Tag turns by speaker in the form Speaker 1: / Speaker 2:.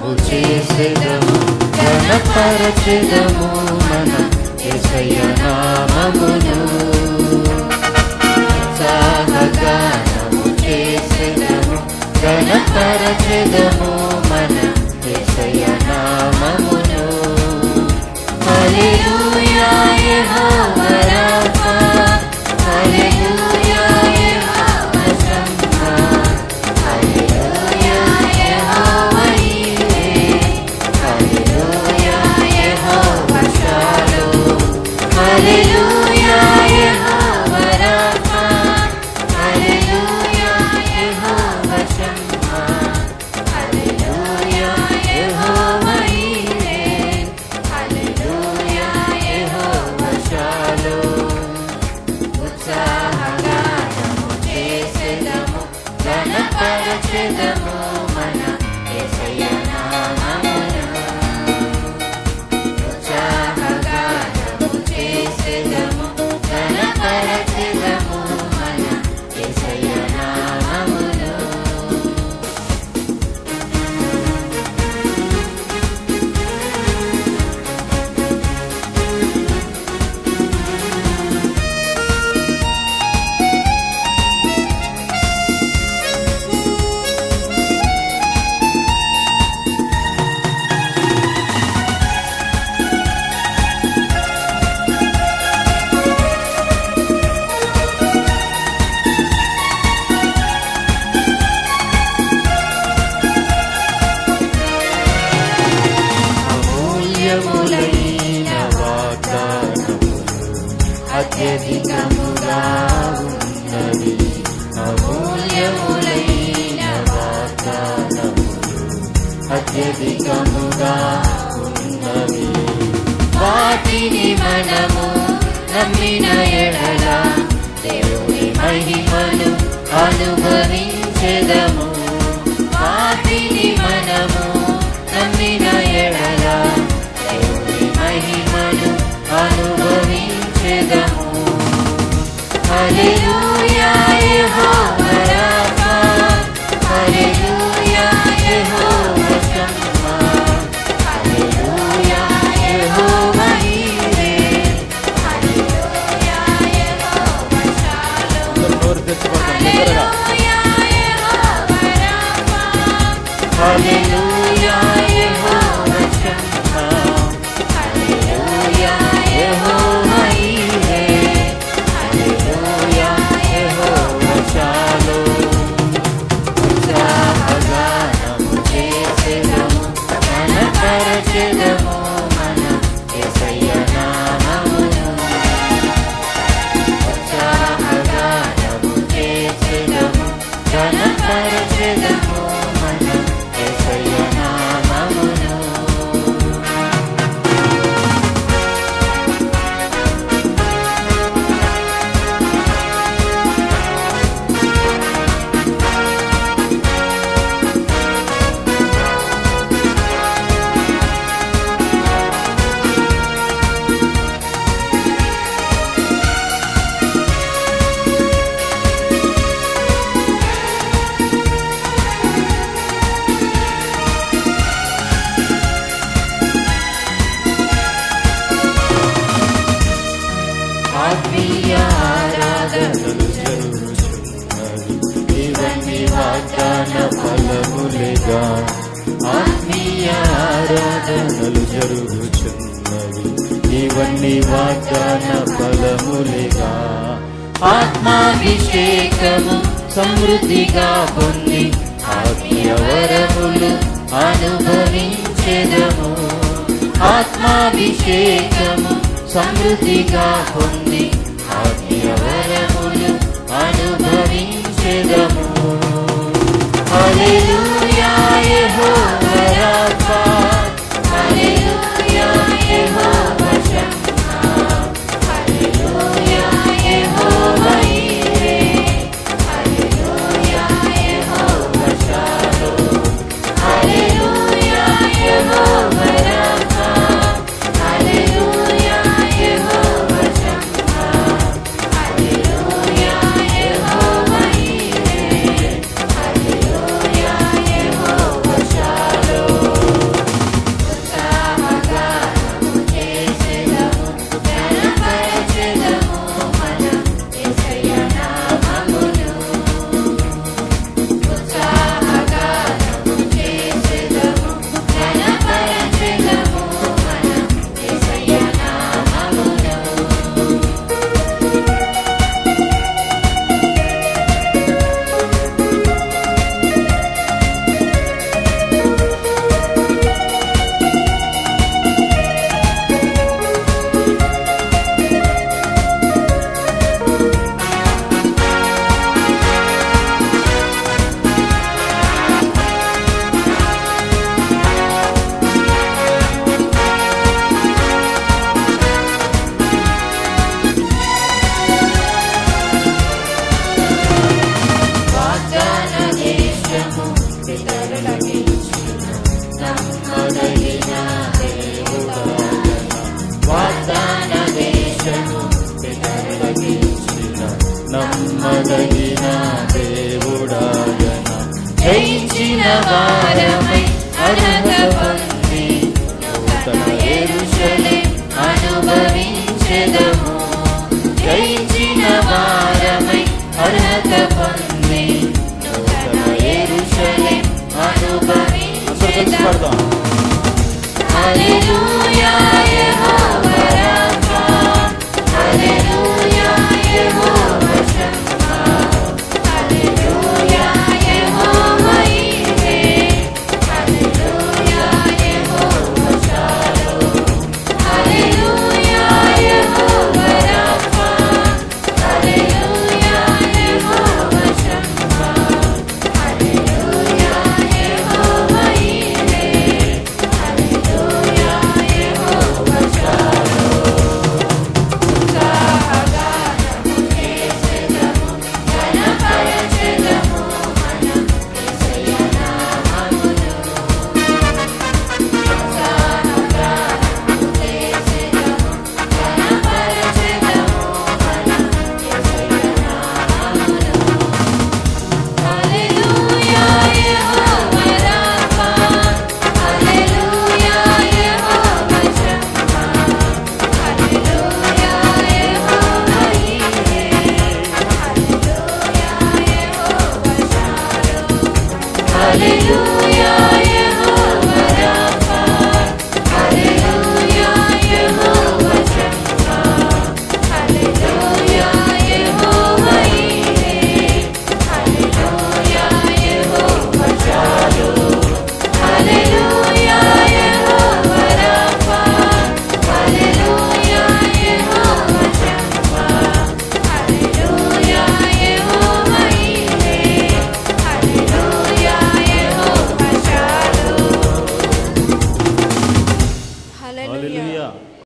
Speaker 1: గానము చేసేదము ఘనపరచెదము మన యేసయ్య నామమును ఉత్సాహగానము చేసేదము ఘనపరచెదము మన యేసయ్య నామమును హల్లెలూయా Jehovah Rapha Hallelujah Jehovah Shammah Hallelujah Jehovah Jireh Hallelujah Jehovah Shalom Hallelujah Jehovah Rapha Hallelujah Jehovah Shammah Hallelujah Jehovah Jireh Hallelujah Jehovah shalom ఉత్సాహగానము చేసెదము ఘనపరచెదము మన యేసయ్య నామమును ఉత్సాహగానము చేసెదము ఘనపరచెదము మన యేసయ్య నామమును అమూల్యములైన వాగ్దానములు అత్యధికముగా ఉన్నవి అమూల్యములైన వాగ్దానములు అత్యధికముగా ఉన్నవి వాటిని మనము నమ్మిన ఎడల దేవుని మహిమను అనుభవించెదము వాటిని మనము నమ్మిన ఎడల దేవుని మహిమను అనుభవించెదము హల్లెలూయా Jehovah Rapha Hallelujah Jehovah Shammah Hallelujah Jehovah Jireh Hallelujah Jehovah shalom
Speaker 2: నోరు తెచ్చుకోండి నిద్రగా
Speaker 1: హల్లెలూయా Jehovah Shammah Hallelujah Jehovah Jireh Hallelujah Jehovah shalom ఉత్సాహగానము చేసెదము ఘనపరచెదము మన యేసయ్య నామమును ఉత్సాహగానము చేసెదము ఘనపరచెదము మన యేసయ్య నామమును ఆత్మీయ ఆరాధనలు జరుగుచున్నవి ఇవన్నీ వాగ్దాన ఫలములేగా ఆత్మీయ ఆరాధనలు జరుగుచున్నవి ఇవన్నీ వాగ్దాన ఫలములేగా ఆత్మాభిషేకము సమృద్ధిగా పొంది ఆత్మీయ వరములు అనుభవించెదము ఆత్మాభిషేకము సమృద్ధిగా పొంది ఆత్మీయ వరములు అనుభవించెదము హల్లెలూయా Jehovah Rapha Hallelujah Jehovah Shammah Hallelujah Jehovah Jireh Hallelujah Jehovah Shalom Hallelujah Jehovah Rapha Hallelujah Jehovah Shammah Hallelujah Jehovah Jireh వారమై అర్హత పొంది నూతన యెరూషలేం అనుభవించెదము జయించిన వారమై అర్హత పొంది నూతన యెరూషలేం
Speaker 2: అందరూ కలిసి
Speaker 1: అనుభవించెదము
Speaker 2: పాడదాం
Speaker 1: హల్లెలూయా Jehovah Rapha Hallelujah Jehovah Shammah Hallelujah Jehovah Jireh Hallelujah Jehovah Shalom Hallelujah Jehovah Rapha Hallelujah Jehovah Shammah Hallelujah Jehovah Jireh Hallelujah Jehovah shalom ఉత్సాహగానము చేసెదము ఘనపరచెదము మనం యేసయ్య నామమును ఉత్సాహగానము చేసెదము ఘనపరచెదము మనం యేసయ్య నామమును హల్లెలూయా Jehovah Rapha Hallelujah Jehovah Shammah Hallelujah Jehovah Jireh Hallelujah Jehovah Shalom హల్లెలూయా